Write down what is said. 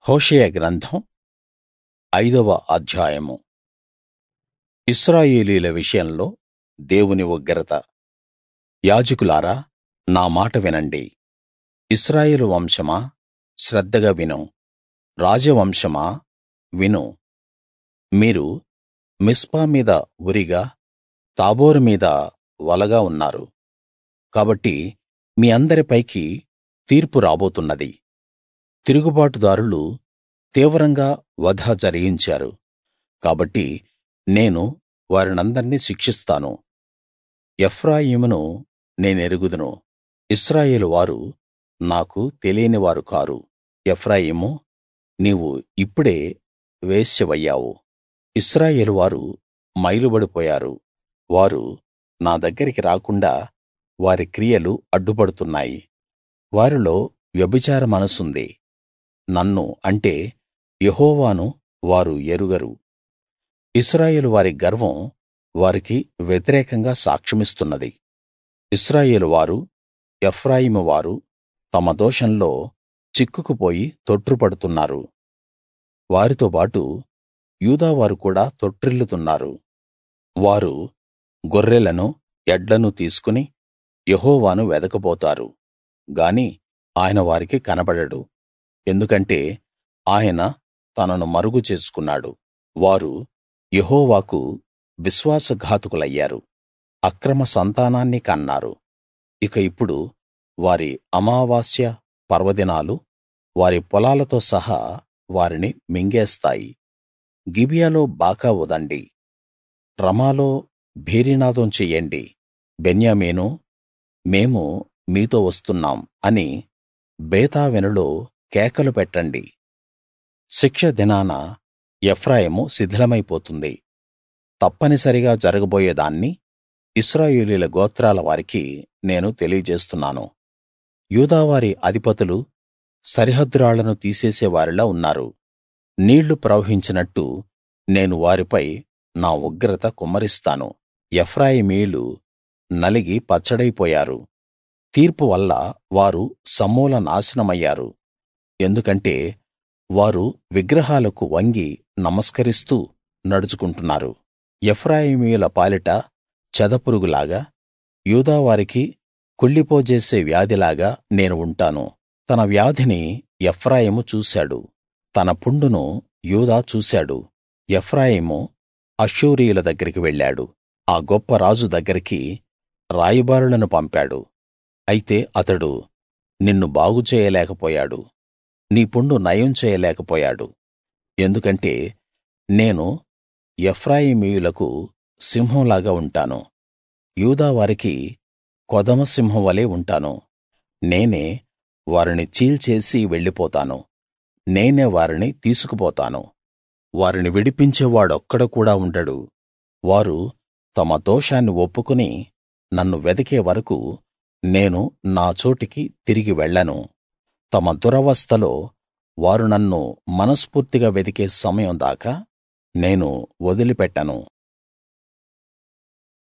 హోషేయ గ్రంథం ఐదవ అధ్యాయము ఇశ్రాయేలీయుల విషయంలో దేవుని ఉగ్రత యాజకులారా నా మాట వినండి ఇశ్రాయేలు వంశమా శ్రద్ధగా విను రాజవంశమా విను మీరు మిస్పా మీద ఉరిగా తాబోరు మీద వలగా ఉన్నారు కాబట్టి మీ అందరి పైకి తీర్పు రాబోతున్నది తిరుగుబాటుదారులు తీవ్రంగా వధ జరిగించారు కాబట్టి నేను వారినందర్నీ శిక్షిస్తాను ఎఫ్రాయిమును నేనెరుగుదును ఇశ్రాయేలు వారు నాకు తెలియని వారు కారు ఎఫ్రాయిమూ నీవు ఇప్పుడే వేశ్యవయ్యావు ఇశ్రాయేలు వారు మైలుబడిపోయారు వారు నా దగ్గరికి రాకుండా వారి క్రియలు అడ్డుపడుతున్నాయి వారిలో వ్యభిచార మనసుంది నన్ను అంటే యెహోవాను వారు ఎరుగరు ఇశ్రాయేలు వారి గర్వం వారికి వ్యతిరేకంగా సాక్ష్యమిస్తున్నది ఇశ్రాయేలు వారు ఎఫ్రాయిము వారు తమ దోషంలో చిక్కుకుపోయి తొట్రుపడుతున్నారు వారితోబాటు యూదావారు కూడా తొట్రిల్లుతున్నారు వారు గొర్రెలను ఎడ్లను తీసుకుని యెహోవాను వెదకబోతారు గాని ఆయన వారికి కనబడడు ఎందుకంటే ఆయన తనను మరుగు చేసుకున్నాడు వారు యెహోవాకు విశ్వాసఘాతకులయ్యారు అక్రమ సంతానాన్ని కన్నారు ఇక ఇప్పుడు వారి అమావాస్య పర్వదినాలు వారి పొలాలతో సహా వారిని మింగేస్తాయి గిబియాలో బాకా ఊదండి రమాలో భేరీనాదం చెయ్యండి బెన్యామీనూ మేము మీతో వస్తున్నాం అని బేతావెనులో కేకలు పెట్టండి శిక్ష దినాన ఎఫ్రాయిము శిథిలమైపోతుంది తప్పనిసరిగా జరగబోయే దాన్ని ఇశ్రాయేలీయుల గోత్రాల వారికి నేను తెలియజేస్తున్నాను యూదావారి అధిపతులు సరిహద్దురాళ్లను తీసేసే వారిలా ఉన్నారు నీళ్లు ప్రవహించినట్టు నేను వారిపై నా ఉగ్రత కుమ్మరిస్తాను ఎఫ్రాయిమీయులు నలిగి పచ్చడైపోయారు తీర్పు వల్ల వారు సమూల నాశనమయ్యారు ఎందుకంటే వారు విగ్రహాలకు వంగి నమస్కరిస్తూ నడుచుకుంటున్నారు ఎఫ్రాయిమీయుల పాలిట చెదపురుగులాగా యూదావారికి కుళ్ళిపోజేసే వ్యాధిలాగా నేను ఉంటాను తన వ్యాధిని ఎఫ్రాయిము చూశాడు తన పుండును యూదా చూశాడు ఎఫ్రాయిము అష్షూరీయుల దగ్గరికి వెళ్ళాడు ఆ గొప్ప రాజు దగ్గరికి రాయబారులను పంపాడు అయితే అతడు నిన్ను బాగు చేయలేకపోయాడు నీ పుండు నయం చేయలేకపోయాడు ఎందుకంటే నేను ఎఫ్రాయిమీయులకు సింహంలాగా ఉంటాను యూదా వారికి కొదమ సింహం వలే ఉంటాను నేనే వారిని చీల్చేసి వెళ్ళిపోతాను నేనే వారిని తీసుకుపోతాను వారిని విడిపించేవాడొక్కడు కూడా ఉండడు వారు తమ దోషాన్ని ఒప్పుకుని నన్ను వెదికే వరకూ నేను నా చోటికి తిరిగి వెళ్ళను తమ దురవస్థలో వారు నన్ను మనస్ఫూర్తిగా వెదికే సమయం దాకా నేను వదిలిపెట్టను